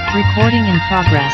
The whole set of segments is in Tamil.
Recording in progress.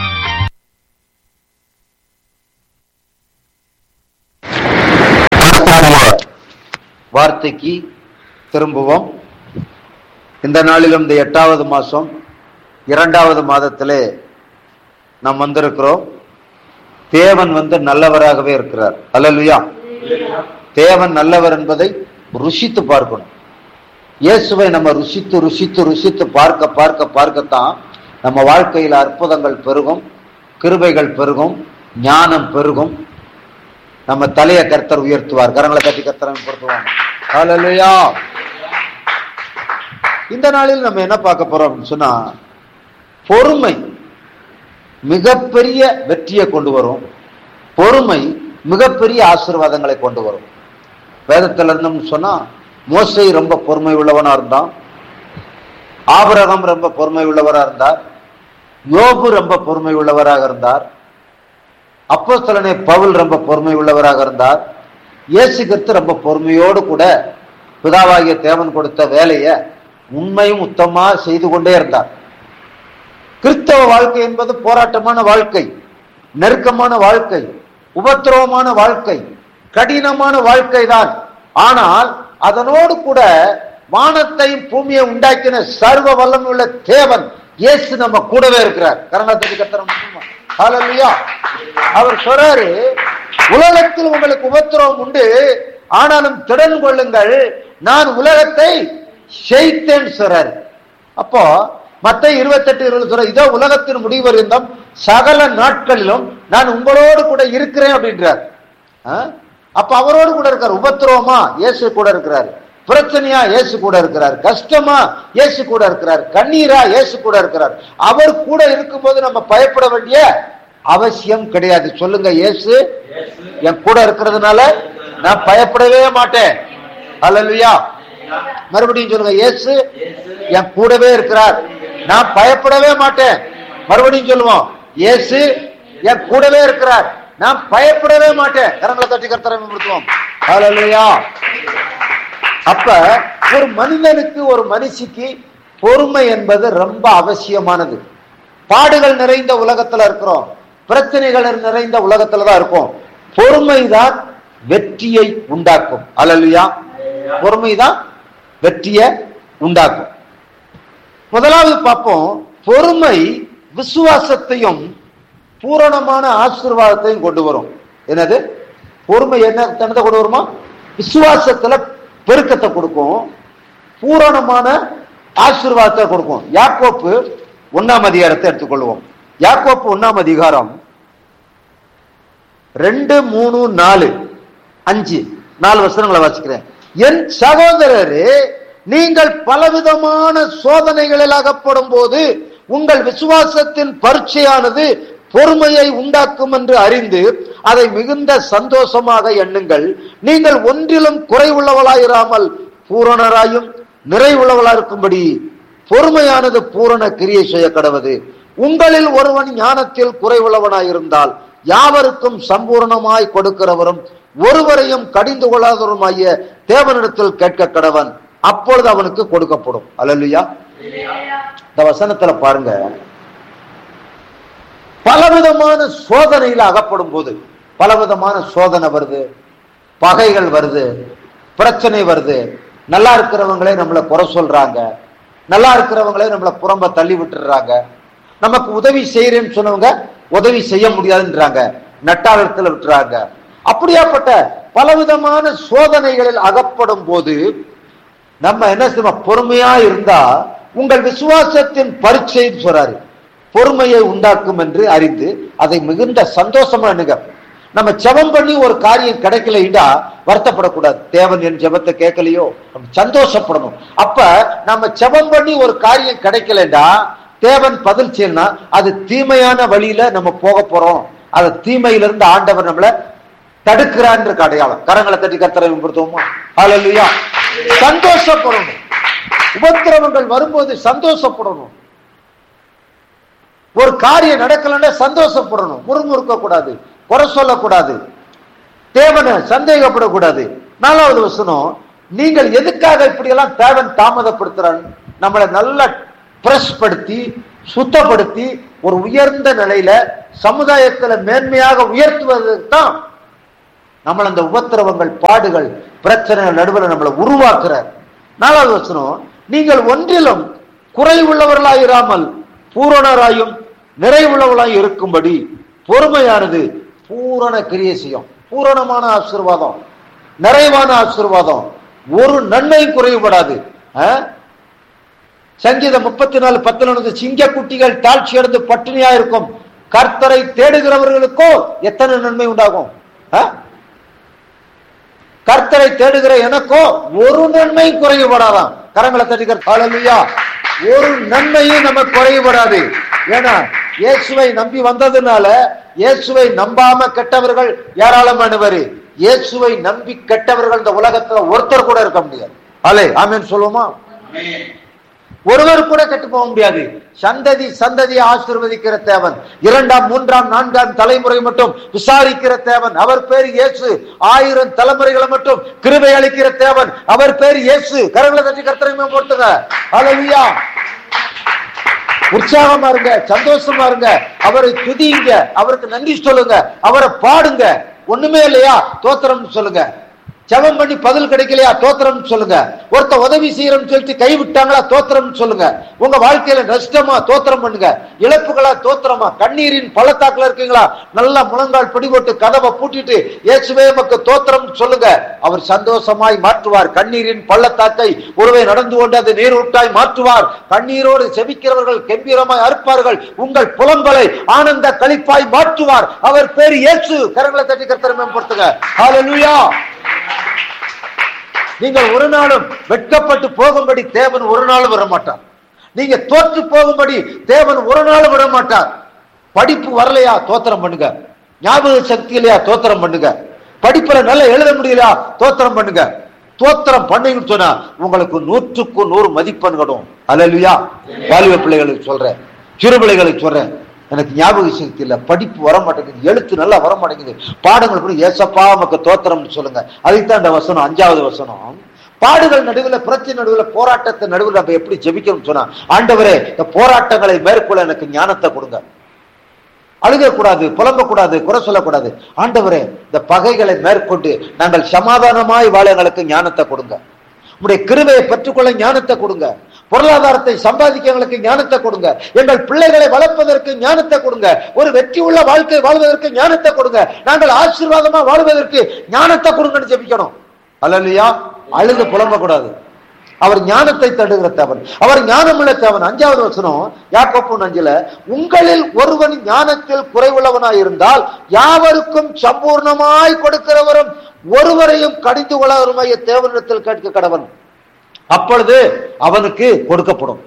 கர்த்தருடைய வார்த்தைக்கு திரும்புவோம் இந்த நாளிலும் இந்த எட்டாவது மாசம் இரண்டாவது மாதத்திலே நாம் வந்திருக்கிறோம் தேவன் வந்து நல்லவராகவே இருக்கிறார் அல்லலுயா தேவன் நல்லவர் என்பதை ருசித்து பார்க்கணும் இயேசுவை நம்ம ருசித்து ருசித்து ருசித்து பார்க்க பார்க்க பார்க்கத்தான் நம்ம வாழ்க்கையில் அற்புதங்கள் பெருகும் கிருபைகள் பெருகும் ஞானம் பெருகும் நம்ம தலையை கர்த்தர் உயர்த்துவார் கரங்களை தட்டி கர்த்தரை பொறுத்துவாங்க ஹalleluya இந்த நாளில் நம்ம என்ன பார்க்க போறோம் அப்படின்னு சொன்னா பொறுமை மிகப்பெரிய வெற்றியை கொண்டு வரும் பொறுமை மிகப்பெரிய ஆசீர்வாதங்களை கொண்டு வரும் வேதத்துல இருந்தோம்னு சொன்னா மோசை ரொம்ப பொறுமை உள்ளவனா இருந்தான் ஆபிரகம் ரொம்ப பொறுமை உள்ளவரா இருந்தார் யோபு ரொம்ப பொறுமை உள்ளவராக இருந்தார் அப்போஸ்தலனே பவுல் ரொம்ப பொறுமை உள்ளவராக இருந்தார் இயேசு கிறிஸ்து ரொம்ப பொறுமையோடு கூட பிதாவாகிய தேவன் கொடுத்த வேலையை உண்மையும் உத்தமா செய்து கொண்டே இருந்தார் கிறிஸ்தவ வாழ்க்கை என்பது போராட்டமான வாழ்க்கை நெருக்கமான வாழ்க்கை உபத்திரவமான வாழ்க்கை கடினமான வாழ்க்கை தான் ஆனால் அதனோடு கூட வானத்தையும் பூமியை உண்டாக்கின சர்வ வல்லமை உள்ள தேவன் இயேசு நம்ம கூடவே இருக்கிறார் கரணத்துக்கு கத்திரம் ஹalleluya அவர் சொல்றாரு உலகத்தில் உங்களுக்கு உபத்திரவம் உண்டு ஆனாலும் திடன் கொள்ளுங்கள் நான் உலகத்தை ஜெயித்தேன் சொல்றாரு அப்போ மத்த இருபத்தெட்டு இருபது சொல்ற இதோ உலகத்தின் முடிவு இருந்தும் சகல நாட்களிலும் நான் உங்களோடு கூட இருக்கிறேன் அப்படின்றார் ஆ? அப்ப அவரோடு கூட இருக்கார் உபத்திரவமா இயேசு கூட இருக்கிறார் பிரச்சனையா இயேசு கூட இருக்கிறார் கஷ்டமா இயேசு கூட இருக்கிறார் கண்ணீரா இயேசு கூட இருக்கிறார் அவர் கூட இருக்கும்போது நம்ம பயப்பட வேண்டிய அவசியம் கிடையாது சொல்லுங்க இயேசு என் கூட இருக்கிறதுனால நான் பயப்படவே மாட்டேன் அல்லையா மறுபடியும் சொல்லுங்க இயேசு என் கூடவே இருக்கிறார் நான் பயப்படவே மாட்டேன் மறுபடியும் சொல்லுவோம் இயேசு என் கூடவே இருக்கிறார் நான் பயப்படவே மாட்டேன் கரங்களை தட்டி கர்த்தரை மேம்படுத்துவோம் ஹalleluya அப்ப ஒரு மனிதனுக்கு ஒரு மனுஷிக்கு பொறுமை என்பது ரொம்ப அவசியமானது பாடுகள் நிறைந்த உலகத்துல இருக்கிறோம் பிரச்சனைகள் நிறைந்த உலகத்துல தான் இருக்கோம் பொறுமைதான் வெற்றியை உண்டாக்கும் அல்லையா பொறுமைதான் வெற்றியை உண்டாக்கும் முதலாவது பார்ப்போம் பொறுமை விசுவாசத்தையும் பூரணமான ஆசீர்வாதத்தையும் கொண்டு வரும் என்னது பொறுமை என்ன தனத்தை கொண்டு வருமா விசுவாசத்துல பெருக்கத்தை கொடுக்கும் பூரணமான ஆசீர்வாதத்தை கொடுக்கும் யாக்கோப்பு ஒன்னாம் அதிகாரத்தை எடுத்துக்கொள்வோம் யாக்கோப்பு ஒன்னாம் அதிகாரம் ரெண்டு மூணு நாலு அஞ்சு நாலு வசனங்களை வாசிக்கிறேன் என் சகோதரரே நீங்கள் பலவிதமான சோதனைகளில் அகப்படும் போது உங்கள் விசுவாசத்தின் பரீட்சையானது பொறுமையை உண்டாக்கும் என்று அறிந்து அதை மிகுந்த சந்தோஷமாக எண்ணுங்கள் நீங்கள் ஒன்றிலும் குறைவுள்ளவளாயிராமல் பூரணராயும் நிறைவுள்ளவளாயிருக்கும்படி பொறுமையானது பூரண கிரியை செய்ய கடவது உங்களில் ஒருவன் ஞானத்தில் குறைவுள்ளவனாயிருந்தால் யாவருக்கும் சம்பூர்ணமாய் கொடுக்கிறவரும் ஒருவரையும் கடிந்து கொள்ளாதவருமாகிய தேவனிடத்தில் கேட்க கடவன் அப்பொழுது அவனுக்கு கொடுக்கப்படும் அல்லையா இந்த வசனத்துல பாருங்க பலவிதமான சோதனையில அகப்படும் போது பலவிதமான சோதனை வருது பகைகள் வருது பிரச்சனை வருது நல்லா இருக்கிறவங்களே நம்மளை குறை சொல்றாங்க நல்லா இருக்கிறவங்களே நம்மளை புறம்ப தள்ளி விட்டுறாங்க நமக்கு உதவி செய்யறேன்னு சொன்னவங்க உதவி செய்ய முடியாதுன்றாங்க நட்டாளத்துல விட்டுறாங்க அப்படியாப்பட்ட பலவிதமான சோதனைகளில் அகப்படும் போது நம்ம என்ன செய்வோம் பொறுமையா இருந்தா உங்கள் விசுவாசத்தின் பரீட்சைன்னு சொல்றாரு பொறுமையை உண்டாக்கும் என்று அறிந்து அதை மிகுந்த சந்தோஷமா எண்ணுங்க நம்ம ஜெபம் பண்ணி ஒரு காரியம் கிடைக்கலைண்டா வருத்தப்படக்கூடாது தேவன் என் ஜெபத்தை கேட்கலையோ நம்ம சந்தோஷப்படணும் அப்ப நம்ம ஜெபம் பண்ணி ஒரு காரியம் கிடைக்கலண்டா தேவன் பதில் செய்யணும் அது தீமையான வழியில நம்ம போக போறோம் அது தீமையிலிருந்து ஆண்டவர் நம்மள தடுக்கிறான்ற அடையாளம் கரங்களை தட்டி கத்தரை மேம்படுத்துவோமா ஹalleluya சந்தோஷப்படணும் உபத்திரவங்கள் வரும்போது சந்தோஷப்படணும் ஒரு காரியம் நடக்கலன்னா சந்தோஷப்படணும் முறுமுறுக்க கூடாது குறை சொல்லக்கூடாது தேவனை சந்தேகப்படக்கூடாது நாலாவது வசனம் நீங்கள் எதுக்காக இப்படி எல்லாம் தேவன் தாமதப்படுத்துறான் நம்மளை நல்லா பிரஸ் படுத்தி சுத்தப்படுத்தி ஒரு உயர்ந்த நிலையில சமுதாயத்துல மேன்மையாக உயர்த்துவதற்கு தான் நம்மள அந்த உபத்திரவங்கள் பாடுகள் பிரச்சனைகள் நடுவில் நம்மளை உருவாக்குறார் நாலாவது வசனம் நீங்கள் ஒன்றிலும் குறைவுள்ளவர்களாயிராமல் பூரணராயும் நிறைவுள்ளவர்களாய் இருக்கும்படி பொறுமையானது பூரண கிரியை செய்யும் பூரணமான ஆசீர்வாதம் நிறைவான ஆசீர்வாதம் ஒரு நன்மையும் குறைவுபடாது ஆ? சங்கீதம் முப்பத்தி நாலு பத்துல இருந்து சிங்க குட்டிகள் தாழ்ச்சி அடைந்து பட்டினியா இருக்கும் கர்த்தரை தேடுகிறவர்களுக்கோ எத்தனை நன்மை உண்டாகும் ஆ? கர்த்தரை தேடுகிற எனக்கோ ஒரு நன்மையும் குறைவுபடாதான் கரங்களை தட்டிக்கிற ஹalleluya ஒரு நன்மையும் நமக்கு குறைவுபடாது ஏன்னா இயேசுவை நம்பி வந்ததுனால இயேசுவை நம்பாம கெட்டவர்கள் ஏராளமானவர் இயேசுவை நம்பி கெட்டவர்கள் இந்த உலகத்துல ஒருத்தர் கூட இருக்க முடியாது அலே ஆமென் சொல்லுவோமா ஒருவர் கூட கெட்டு போக முடியாது சந்ததி சந்ததியை ஆசீர்வதிக்கிற தேவன் இரண்டாம் மூன்றாம் நான்காம் தலைமுறை மட்டும் விசாரிக்கிற தேவன் அவர் பேர் இயேசு ஆயிரம் தலைமுறைகளை மட்டும் கிருபை அளிக்கிற தேவன் அவர் பேர் இயேசு கரங்களை தட்டி கர்த்தரை போட்டுங்க ஹalleluya உற்சாகமா இருங்க சந்தோஷமா இருங்க அவரை துதியுங்க அவருக்கு நன்றி சொல்லுங்க அவரை பாடுங்க ஒண்ணுமே இல்லையா தோத்திரம் சொல்லுங்க ஜெபம் பண்ணி பதில் கிடைக்கலையா தோத்திரம் சொல்லுங்க ஒருத்த உதவி செய்யறோம்னு சொல்லிட்டு கை விட்டாங்களா தோத்திரம் சொல்லுங்க உங்க வாழ்க்கையில நஷ்டமா தோத்திரம் பண்ணுங்க இழப்புகளா தோத்திரமா கண்ணீரின் பள்ளத்தாக்குல இருக்கீங்களா நல்லா முழங்கால் பிடி போட்டு கதவை பூட்டிட்டு இயேசுவே நமக்கு தோத்திரம் சொல்லுங்க அவர் சந்தோஷமாய் மாற்றுவார் கண்ணீரின் பள்ளத்தாக்கை ஒருவை நடந்து கொண்டு அது நீரூட்டாய் மாற்றுவார் கண்ணீரோடு செபிக்கிறவர்கள் கம்பீரமாய் அறுப்பார்கள் உங்கள் புலம்பலை ஆனந்த களிப்பாய் மாற்றுவார் அவர் பேர் இயேசு கரங்களை தட்டி கர்த்தரை மேம்படுத்துங்க ஹalleluya நீங்கள் ஒரு நாளும் வெட்கப்பட்டு போகும்படி தேவன் ஒரு நாளும் விட மாட்டார் நீங்க தோற்று போகும்படி தேவன் ஒரு நாளும் விட மாட்டார் படிப்பு வரலையா தோத்திரம் பண்ணுங்க ஞாபக சக்தி இல்லையா தோத்திரம் பண்ணுங்க படிப்புல நல்லா எழுத முடியலையா தோத்திரம் பண்ணுங்க தோத்திரம் பண்ணீங்கன்னு சொன்னா உங்களுக்கு நூற்றுக்கு நூறு மதிப்பெண் கடும் அல்லா வாலிப பிள்ளைகளுக்கு சொல்றேன் சிறு பிள்ளைகளுக்கு சொல்றேன் எனக்கு ஞாபக சக்தி இல்ல படிப்பு வர மாட்டேங்குது எழுத்து நல்லா வர மாட்டேங்குது பாடங்கள் கூட ஏசப்பா நமக்கு தோத்திரம்னு சொல்லுங்க அதைத்தான் இந்த வசனம் அஞ்சாவது வசனம் பாடுகள் நடுவில் பிரச்சனை நடுவில் போராட்டத்தை நடுவில் நம்ம எப்படி ஜெபிக்கணும்னு சொன்னா ஆண்டவரே இந்த போராட்டங்களை மேற்கொள்ள எனக்கு ஞானத்தை கொடுங்க அழுகக்கூடாது புலம்பக்கூடாது குறை சொல்லக்கூடாது ஆண்டவரே இந்த பகைகளை மேற்கொண்டு நாங்கள் சமாதானமாய் வாழ எங்களுக்கு ஞானத்தை கொடுங்க உடைய கிருவையை பெற்றுக்கொள்ள ஞானத்தை கொடுங்க பொருளாதாரத்தை சம்பாதிக்க எங்களுக்கு ஞானத்தை கொடுங்க எங்கள் பிள்ளைகளை வளர்ப்பதற்கு ஞானத்தை கொடுங்க ஒரு வெற்றி உள்ள வாழ்க்கை வாழ்வதற்கு ஞானத்தை கொடுங்க நாங்கள் ஆசீர்வாதமா வாழ்வதற்கு ஞானத்தை கொடுங்கன்னு ஜெபிக்கணும் அல்லையா அழுது புலம்பக்கூடாது அவர் ஞானத்தை தடுகிற தேவன் அவர் ஞானமுள்ள தேவன் அஞ்சாவது வசனம் யாக்கோப்பு அஞ்சுல உங்களில் ஒருவன் ஞானத்தில் குறைவுள்ளவனாய் இருந்தால் யாவருக்கும் சம்பூர்ணமாய் கொடுக்கிறவரும் ஒருவரையும் கடிந்து கொள்ளவருமாய தேவனிடத்தில் கேட்க கடவன் அப்பொழுது அவனுக்கு கொடுக்கப்படும்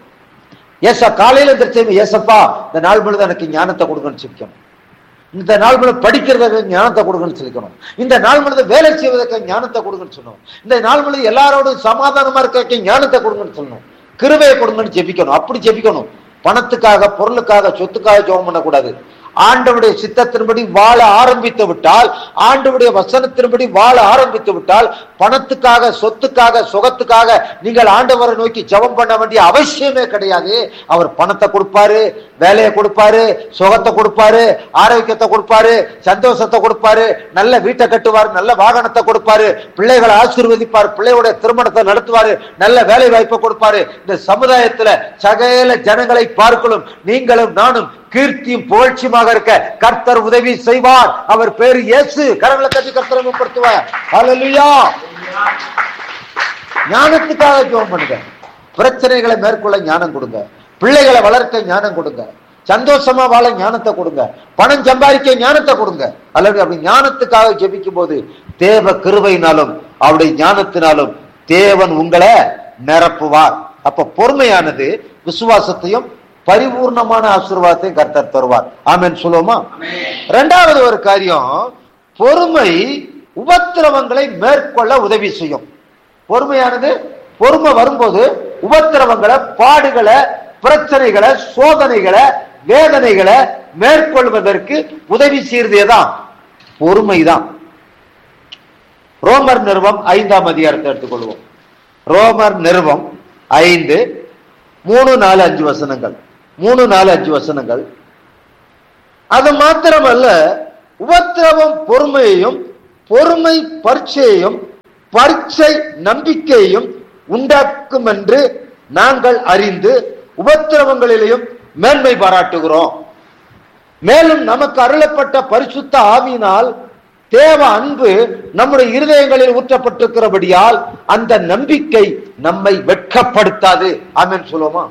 ஏசா காலையில எந்திரிச்சு ஏசப்பா இந்த நாள் முழுது எனக்கு ஞானத்தை கொடுங்கன்னு சொல்லிக்கணும் இந்த நாள் முழுது படிக்கிறதுக்கு ஞானத்தை கொடுங்கன்னு சொல்லிக்கணும் இந்த நாள் முழுது வேலை செய்வதற்கு ஞானத்தை கொடுங்கன்னு சொல்லணும் இந்த நாள் முழுது எல்லாரோடும் சமாதானமா இருக்க ஞானத்தை கொடுங்கன்னு சொல்லணும் கிருபையை கொடுங்கன்னு ஜெபிக்கணும் அப்படி ஜெபிக்கணும் பணத்துக்காக பொருளுக்காக சொத்துக்காக ஜெபம் பண்ணக்கூடாது ஆண்டவுடைய சித்தத்தின்படி வாழ ஆரம்பித்து விட்டால் ஆண்டவுடைய வசனத்தின்படி வாழ ஆரம்பித்து விட்டால் பணத்துக்காக சொத்துக்காக சுகத்துக்காக நீங்கள் ஆண்டவரை நோக்கி ஜெபம் பண்ண வேண்டிய அவசியமே கிடையாது அவர் பணத்தை கொடுப்பாரு வேலையை கொடுப்பாரு சுகத்தை கொடுப்பாரு ஆரோக்கியத்தை கொடுப்பாரு சந்தோஷத்தை கொடுப்பாரு நல்ல வீட்டை கட்டுவார் நல்ல வாகனத்தை கொடுப்பாரு பிள்ளைகளை ஆசீர்வதிப்பார் பிள்ளையோட திருமணத்தை நடத்துவாரு நல்ல வேலை வாய்ப்பை கொடுப்பாரு இந்த சமுதாயத்துல சகல ஜனங்களை பார்க்கலும் நீங்களும் நானும் கீர்த்தியும் புகழ்ச்சியுமாக இருக்க கர்த்தர் உதவி செய்வார் அவர் பேரு இயேசு கரங்களை தட்டி கர்த்தரை மேம்படுத்துவார் ஹalleluya ஞானத்துக்காக ஜெபம் பண்ணுங்க பிரச்சனைகளை மேற்கொள்ள ஞானம் கொடுங்க பிள்ளைகளை வளர்க்க ஞானம் கொடுங்க சந்தோஷமா வாழ ஞானத்தை கொடுங்க பணம் சம்பாதிக்க ஞானத்தை கொடுங்க அல்லது அப்படி ஞானத்துக்காக ஜெபிக்கும் போது தேவ கிருபையினாலும் அவருடைய ஞானத்தினாலும் தேவன் உங்களை நிரப்புவார் அப்ப பொறுமையானது விசுவாசத்தையும் பரிபூர்ணமான ஆசீர்வாதத்தையும் கர்த்தர் தருவார் ஆமென் சொல்லுவோமா ரெண்டாவது ஒரு காரியம் பொறுமை உபத்திரவங்களை மேற்கொள்ள உதவி செய்யும் பொறுமையானது பொறுமை வரும்போது உபத்திரவங்களை பாடுகளை பிரச்சனைகளை சோதனைகளை வேதனைகளை மேற்கொள்வதற்கு உதவி செய்யறதேதான் பொறுமைதான் ரோமர் நிறுவம் ஐந்தாம் அதிகாரத்தை எடுத்துக்கொள்வோம் ரோமர் நிறுவம் ஐந்து மூணு நாலு அஞ்சு வசனங்கள் மூணு நாலு அஞ்சு வசனங்கள் அது மாத்திரமல்ல உபத்திரவம் பொறுமையையும் பொறுமை பரீட்சையையும் பரீட்சை நம்பிக்கையையும் உண்டாக்கும் என்று நாங்கள் அறிந்து உபத்திரவங்களிலேயும் மேன்மை பாராட்டுகிறோம் மேலும் நமக்கு அருளப்பட்ட பரிசுத்த ஆவியினால் தேவ அன்பு நம்முடைய இருதயங்களில் ஊற்றப்பட்டிருக்கிறபடியால் அந்த நம்பிக்கை நம்மை வெட்கப்படுத்தாது ஆமென் சொல்லுவோமா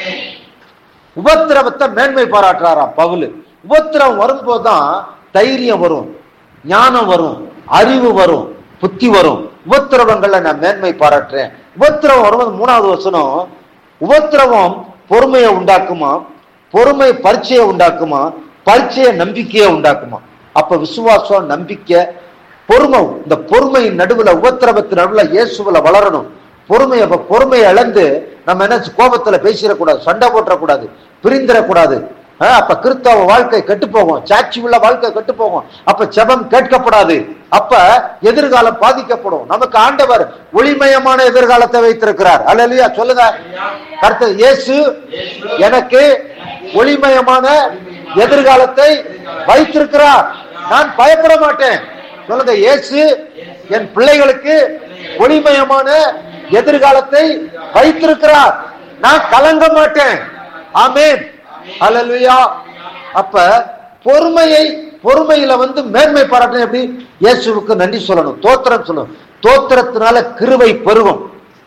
உபத்திரவத்தை மேன்மை பாராட்டுறாராம் பவுல் உபத்திரவம் வரும்போதுதான் தைரியம் வரும் ஞானம் வரும் அறிவு வரும் புத்தி வரும் உபத்திரவங்கள்ல நான் மேன்மை பாராட்டுறேன் உபத்திரவம் வரும்போது மூணாவது வசனம் உபத்திரவம் பொறுமையை உண்டாக்குமா பொறுமை பரீட்சையை உண்டாக்குமா பரீட்சையை நம்பிக்கையை உண்டாக்குமா அப்ப விசுவாசம் நம்பிக்கை பொறுமை இந்த பொறுமையின் நடுவுல உபத்திரவத்தின் நடுவுல இயேசுவுல வளரணும் பொறுமை அப்ப பொறுமையை இழந்து நம்ம என்ன கோபத்துல பேசிடக்கூடாது சண்டை போட்டுறக்கூடாது பிரிந்திடக்கூடாது ஆஹ், அப்ப கிறிஸ்தவ வாழ்க்கை கெட்டு போகும் சாட்சி உள்ள வாழ்க்கை கெட்டு போகும் அப்ப ஜெபம் கேட்கப்படாது அப்ப எதிர்காலம் பாதிக்கப்படும் நமக்கு ஆண்டவர் ஒளிமயமான எதிர்காலத்தை வைத்திருக்கிறார் அல்லையா சொல்லுங்க கர்த்தர் இயேசு எனக்கு ஒளிமயமான எதிர்காலத்தை வைத்திருக்கிறார் நான் பயப்பட மாட்டேன் சொல்லுங்க இயேசு என் பிள்ளைகளுக்கு ஒளிமயமான எதிர்காலத்தை வைத்திருக்கிறார் நான் கலங்க மாட்டேன் ஆமென் அல்லேலூயா அப்ப பொறுமையை பொறுமையில வந்து மேன்மை பாராட்டணும் எப்படி இயேசுவுக்கு நன்றி சொல்லணும் தோத்திரம் சொல்லணும் தோத்திரத்தினால கிருபை பெருகும்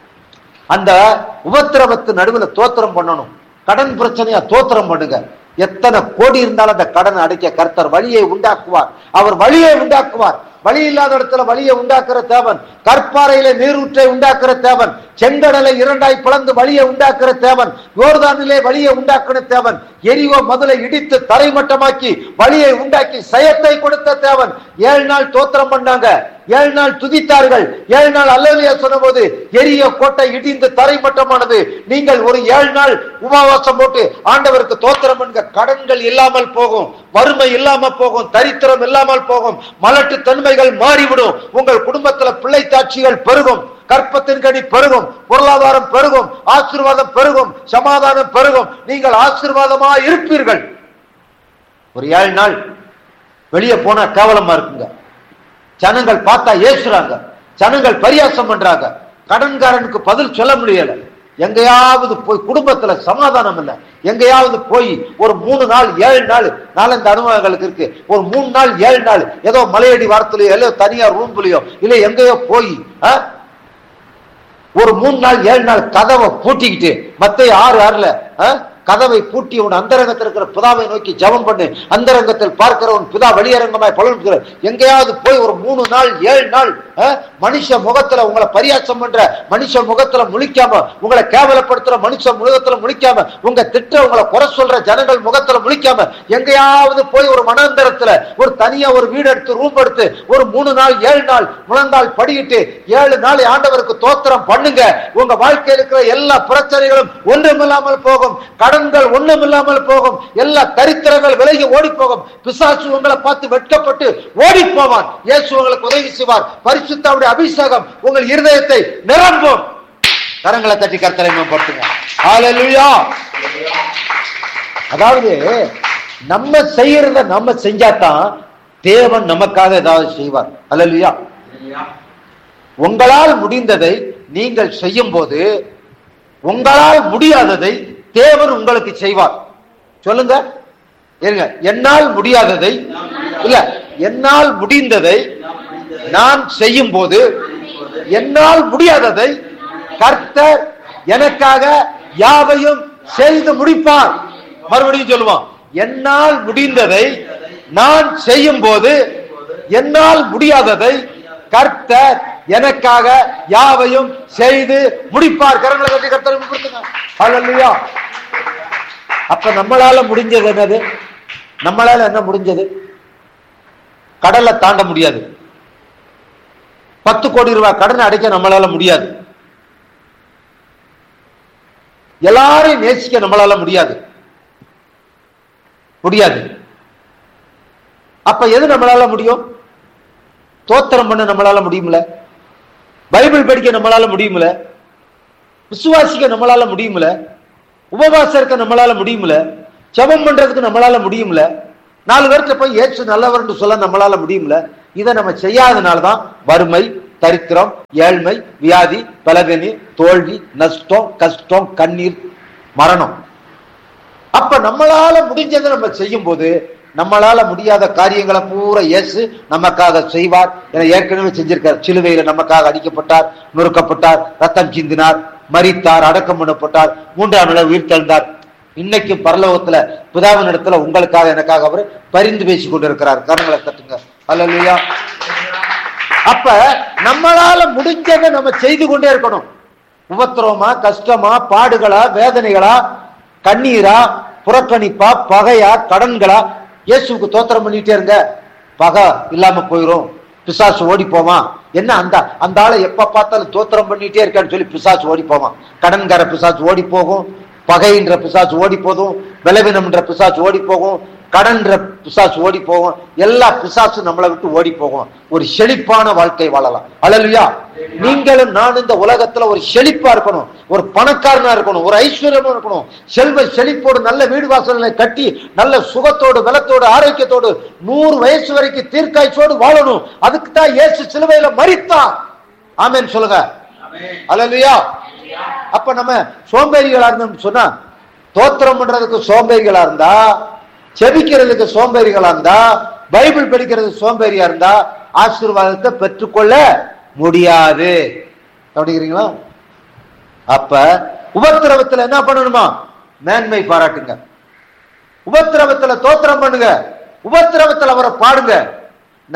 அந்த உபத்திரவத்து நடுவுல தோத்திரம் பண்ணணும் கடன் பிரச்சனையா தோத்திரம் பண்ணுங்க எத்தனை கோடி இருந்தாலும் அந்த கடனை அடைக்க கர்த்தர் வழியை உண்டாக்குவார் அவர் வழியை உண்டாக்குவார் வழி இல்லாத இடத்துல வழியை உண்டாக்குற தேவன் கற்பாறையில நீரூற்றை உண்டாக்குற தேவன் செங்கடலை இரண்டாய் பிளந்து வழியை உண்டாக்குற தேவன் யோர்தானிலே வழியை உண்டாக்குன தேவன் எரிவோ முதலை இடித்து தரைமட்டமாக்கி வழியை உண்டாக்கி சயத்தை கொடுத்த தேவன் ஏழு நாள் தோத்திரம் பண்ணாங்க ஏழு நாள் துதித்தார்கள் ஏழு நாள் அல்லலியா சொன்னபோது எரிய கோட்டை இடிந்து தரைமட்டமானது நீங்கள் ஒரு ஏழு நாள் உபவாசம் போட்டு ஆண்டவருக்கு தோத்திரம் பண்ணுங்க கடன்கள் இல்லாமல் போகும் வறுமை இல்லாம போகும் தரித்திரம் இல்லாமல் போகும் மலட்டு தன்மைகள் மாறிவிடும் உங்கள் குடும்பத்துல பிள்ளை தாட்சிகள் பெருகும் கற்பத்தின் கனி பெருகும் பொருளாதாரம் பெருகும் ஆசீர்வாதம் பெருகும் சமாதானம் பெருகும் நீங்கள் ஆசீர்வாதமா இருப்பீர்கள் ஒரு ஏழு நாள் வெளியே போனா கேவலமா இருக்குங்க ஜனங்கள் பார்த்தா ஏசுறாங்க ஜனங்கள் பரியாசம் பண்றாங்க கடன்காரனுக்கு பதில் சொல்ல முடியல எங்கேயாவது போய் குடும்பத்துல சமாதானம் இல்ல எங்கேயாவது போய் ஒரு மூணு நாள் ஏழு நாள் நாலஞ்சு அனுபவங்களுக்கு இருக்கு ஒரு மூணு நாள் ஏழு நாள் ஏதோ மலையடி வாரத்துலயோ இல்ல தனியா ரூம்லயோ இல்ல எங்கேயோ போய் ஆ? ஒரு மூணு நாள் ஏழு நாள் கதவை பூட்டிக்கிட்டு மத்த ஆறு ஆறுல ஆ? கதவை பூட்டி உன் அந்தரங்கத்தில் இருக்கிற பிதாவை நோக்கி ஜெபம் பண்ணு அந்தரங்கத்தில் பார்க்கிற உன் பிதா வெளியரங்கமாய் பலன் எங்கேயாவது போய் ஒரு மூணு நாள் ஏழு நாள் ஆ? மனுஷ முகத்துல உங்களை பரியாசம் பண்ற மனுஷ முகத்துல முழிக்காம உங்களை கேவலப்படுத்துற மனுஷ முகத்துல முழிக்காம உங்க திட்ட உங்களை குறை சொல்ற ஜனங்கள் முகத்துல முழிக்காம எங்கேயாவது போய் ஒரு மனாந்தரத்துல ஒரு தனியா ஒரு வீடு எடுத்து ரூம் எடுத்து ஒரு மூணு நாள் ஏழு நாள் முழந்தாள் படியிட்டு ஏழு நாள் ஆண்டவருக்கு தோத்திரம் பண்ணுங்க உங்க வாழ்க்கையில் இருக்கிற எல்லா பிரச்சனைகளும் ஒன்றுமில்லாமல் போகும் கடன்கள் ஒண்ணுமில்லாமல் போகும் எல்லா தரித்திரங்கள் விலகி ஓடி போகும் பிசாசு உங்களை பார்த்து வெட்கப்பட்டு ஓடி போவான் இயேசு உங்களுக்கு உதவி செய்வார் பரிசுத்தாவுடைய அபிஷேகம் உங்கள் இருதயத்தை நிரம்பும் கரங்களை தட்டி கர்த்தரை மேம்படுத்துங்க ஹalleluya அதாவது நம்ம செய்யறத நம்ம செஞ்சாதான் தேவன் நமக்காக ஏதாவது செய்வார் ஹalleluya உங்களால் முடிந்ததை நீங்கள் செய்யும் போது உங்களால் முடியாததை தேவன் உங்களுக்கு செய்வார் சொல்லுங்க இருங்க என்னால் முடியாததை இல்ல என்னால் முடிந்ததை நான் செய்யும் போது என்னால் முடியாததை கர்த்தர் எனக்காக யாவையும் செய்து முடிப்பார் மறுபடியும் சொல்லுவோம் என்னால் முடிந்ததை நான் செய்யும் போது என்னால் முடியாததை கர்த்தர் எனக்காக யாவையும் செய்து முடிப்பார் கரங்களை கட்டி கர்த்தர் கொடுத்துங்க ஹalleluya அப்ப நம்மளால முடிஞ்சது என்னது நம்மளால என்ன முடிஞ்சது கடலை தாண்ட முடியாது பத்து கோடி ரூபாய் கடனை அடைக்க நம்மளால முடியாது எல்லாரையும் நேசிக்க நம்மளால முடியாது முடியாது அப்ப எது நம்மளால முடியும் தோத்திரம் பண்ண நம்மளால முடியும்ல பைபிள் படிக்க நம்மளால முடியும்ல விசுவாசிக்க நம்மளால முடியும்ல உபவாசம் இருக்க நம்மளால முடியும்ல ஜெபம் பண்றதுக்கு நம்மளால முடியும்ல நாலு பேர்கிட்ட போய் ஏற்று நல்லவர்னு சொல்ல நம்மளால முடியும்ல இதை நம்ம செய்யாதனால தான் வறுமை தரித்திரம் ஏழ்மை வியாதி பலகனி தோல்வி நஷ்டம் கஷ்டம் கண்ணீர் மரணம் அப்ப நம்மளால முடிஞ்சதை நம்ம செய்யும் போது நம்மளால முடியாத காரியங்களை பூரா இயேசு நமக்காக செய்வார் என ஏற்கனவே செஞ்சிருக்கார் சிலுவையில நமக்காக அடிக்கப்பட்டார் நொறுக்கப்பட்டார் ரத்தம் சிந்தினார் மரித்தார் அடக்கம் பண்ணப்பட்டார் மூன்றாம் நாள் உயிர்த்தெழுந்தார் இன்னைக்கு பரலோகத்துல பிதாவின் இடத்துல உங்களுக்காக எனக்காக அவர் பரிந்து பேசிக் கொண்டிருக்கிறார் கரங்களை தட்டுங்க அல்லா அப்ப நம்மளால முடிஞ்சதை நம்ம செய்து கொண்டே இருக்கணும் உபத்திரவமா கஷ்டமா பாடுகளா வேதனைகளா கண்ணீரா புறக்கணிப்பா பகையா கடன்களா இயேசுவுக்கு தோத்திரம் பண்ணிட்டே இருங்க பகை இல்லாம போயிரும் பிசாசு ஓடி போவான் என்ன அந்த அந்த ஆளை எப்ப பார்த்தாலும் தோத்திரம் பண்ணிட்டே இருக்கான்னு சொல்லி பிசாசு ஓடி போவான் கடன்கார பிசாசு ஓடி போகும் பகைன்ற பிசாசு ஓடி போதும் பலவீனம்ன்ற பிசாசு ஓடி போகும் கடன்ற பிசாசு ஓடி போகும் எல்லா பிசாசும் நம்மளை விட்டு ஓடி போகும் ஒரு செழிப்பான வாழ்க்கை வாழலாம் அழலுயா நீங்களும் நான் இந்த உலகத்துல ஒரு செழிப்பா இருக்கணும் ஒரு பணக்காரனா இருக்கணும் ஒரு ஐஸ்வர்யமா இருக்கணும் செல்வ செழிப்போடு நல்ல வீடு வாசல்களை கட்டி நல்ல சுகத்தோடு பலத்தோடு ஆரோக்கியத்தோடு நூறு வயசு வரைக்கும் தீர்க்காய்ச்சோடு வாழணும் அதுக்கு தான் இயேசு சிலுவையில மறித்தான் ஆமென் சொல்லுங்க அழலுயா அப்ப நம்ம சோம்பேறிகளா இருந்தோம்னு சொன்னா தோத்திரம் பண்றதுக்கு சோம்பேறிகளா இருந்தா செபிக்கிறதுக்கு சோம்பேறிகளா இருந்தா பைபிள் படிக்கிறது சோம்பேறியா இருந்தா ஆசீர்வாதத்தை பெற்றுக்கொள்ள முடியாது கவனிக்கிறீங்களா அப்ப உபத்திரவத்துல என்ன பண்ணணுமா மேன்மை பாராட்டுங்க உபத்திரவத்துல தோத்திரம் பண்ணுங்க உபத்திரவத்துல அவரை பாடுங்க